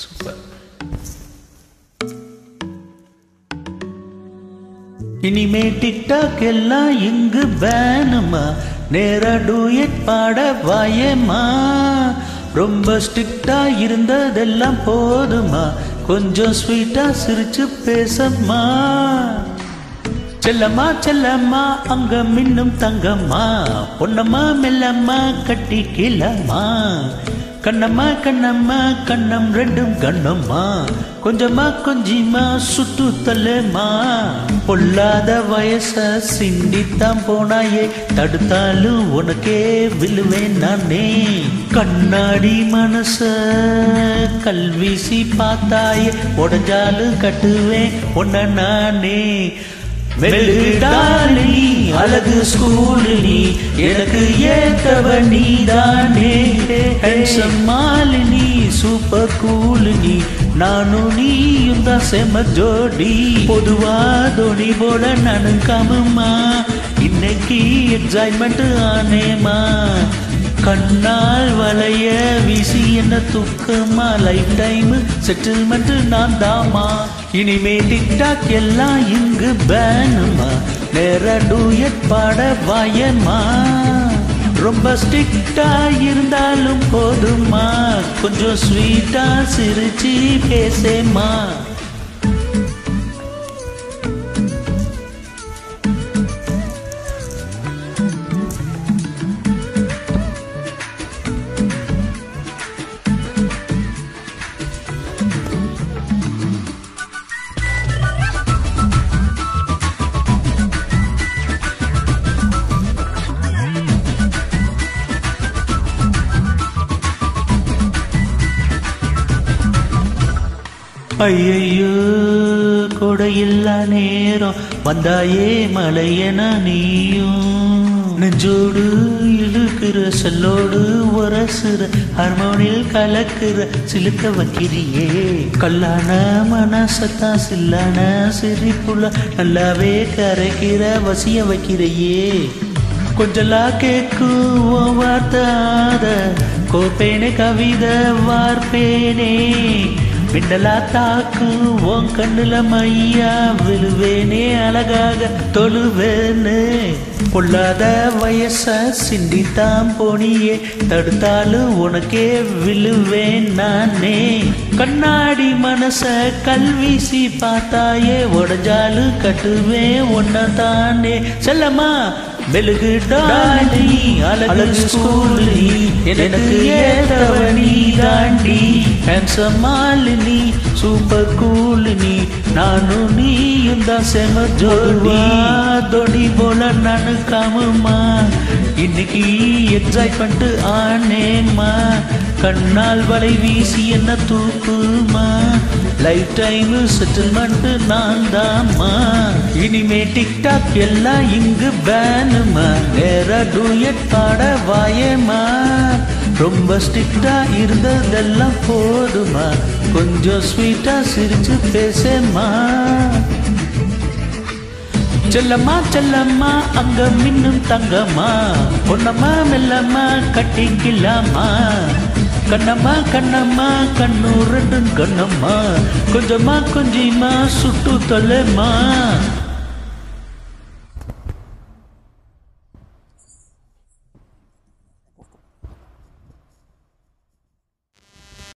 super இனிமே TikTok எல்லாம் இங்கு பேனுமா நேரா டூயட் பாட வாயேம்மா ரொம்ப ஸ்ட்ரிக்டா இருந்ததெல்லாம் போதுமா கொஞ்சம் ஸ்வீட்டா சிரிச்சு பேசம்மா செல்லம்மா செல்லம்மா அங்க மின்னும் தங்கம்மா பொன்னம்மா மெல்லம்மா கட்டிக்கலம்மா கண்ணம்மா கண்ணம்மா கண்ணம் ரெண்டும் கண்ணம்மா கொஞ்சமா கொஞ்சிமா சுட்டு தள்ளுமா பொல்லாத வயச சிண்டித்தான் போனாயே தடுத்தாலும் உனக்கே விழுவேன் நானே கண்ணாடி மனச கல்வீசி பார்த்தாயே உடஞ்சாலும் கட்டுவேன் உன்ன நானே மெழுகுடாலி அழகு ஸ்கூலு நீ எனக்கு ஏத்தவ நீ தானே ஹேண்ட்ஸம் மாலினி சூப்பர் கூலு நீ நானும் நீயும் தான் செம ஜோடி பொதுவா தோனி போல நானும் காமுமா இன்னைக்கு எக்ஸைட்மெண்ட் ஆனேமா கண்ணால் வளைய வீசி என்ன துக்கமா லைஃப் டைம் செட்டில்மெண்ட் நான் தாமா இனிமே டிக்டாக் எல்லாம் இங்கு பேனுமா நேர டூயட் பாட வாயமா ரொம்ப ஸ்ட்ரிக்டா இருந்தாலும் போதுமா கொஞ்சம் ஸ்வீட்டா சிரிச்சு பேசேமா ஐயையோ கொடையில்லா நேரம் வந்தாயே மலையன நீயும் நெஞ்சோடு இழுக்கிற செல்லோடு உரசுற ஹார்மோனியில் கலக்குற சிலுக்க வைக்கிறியே கல்லான மனசத்தான் சில்லான சிரிப்புல நல்லாவே கரைக்கிற வசிய வைக்கிறையே கொஞ்சலா கேக்கும் உன் வார்த்தாத கோப்பேனே கவிதை வார்ப்பேனே மின்னலா தாக்கு உன் கண்ணுல மையா விழுவேனே அழகாக தொழுவேனே பொல்லாத வயச சிண்டித்தான் போனியே தடுத்தாலும் உனக்கே விழுவேன் நானே கண்ணாடி மனச கல்வீசி பார்த்தாயே உடஞ்சாலும் கட்டுவேன் ஒன்ன தானே செல்லம்மா மெழுகு டாலி அழகு ஸ்கூலி எனக்கு ஏத்தவ நீ தாண்டி ஹேண்ட்ஸம் மாலினி சூப்பர் கூலினி நானும் நீயும் தான் செம ஜோடி தொடி போல நானு காமுமா இன்னைக்கு எக்ஸைட் பண்ணிட்டு ஆனேம்மா கண்ணால் வலை வீசி என்ன தூக்குமா லைஃப் டைம் செட்டில்மெண்ட் நான் தாம்மா இனிமே டிக்டாக் எல்லாம் இங்கு பேனுமா நேரா டூயட் பாட வாயேமா ரொம்ப ஸ்ட்ரிக்டா இருந்ததெல்லாம் போதுமா கொஞ்சம் ஸ்வீட்டா சிரிச்சு பேசேம்மா செல்லம்மா செல்லம்மா அங்க மின்னும் தங்கம்மா பொன்னம்மா மெல்லம்மா கட்டிக்கலாமா கண்ணம்மா கண்ணம்மா கண்ணு ரெண்டும் கண்ணம்மா கொஞ்சமா கொஞ்சமா சுட்டு தொலைமா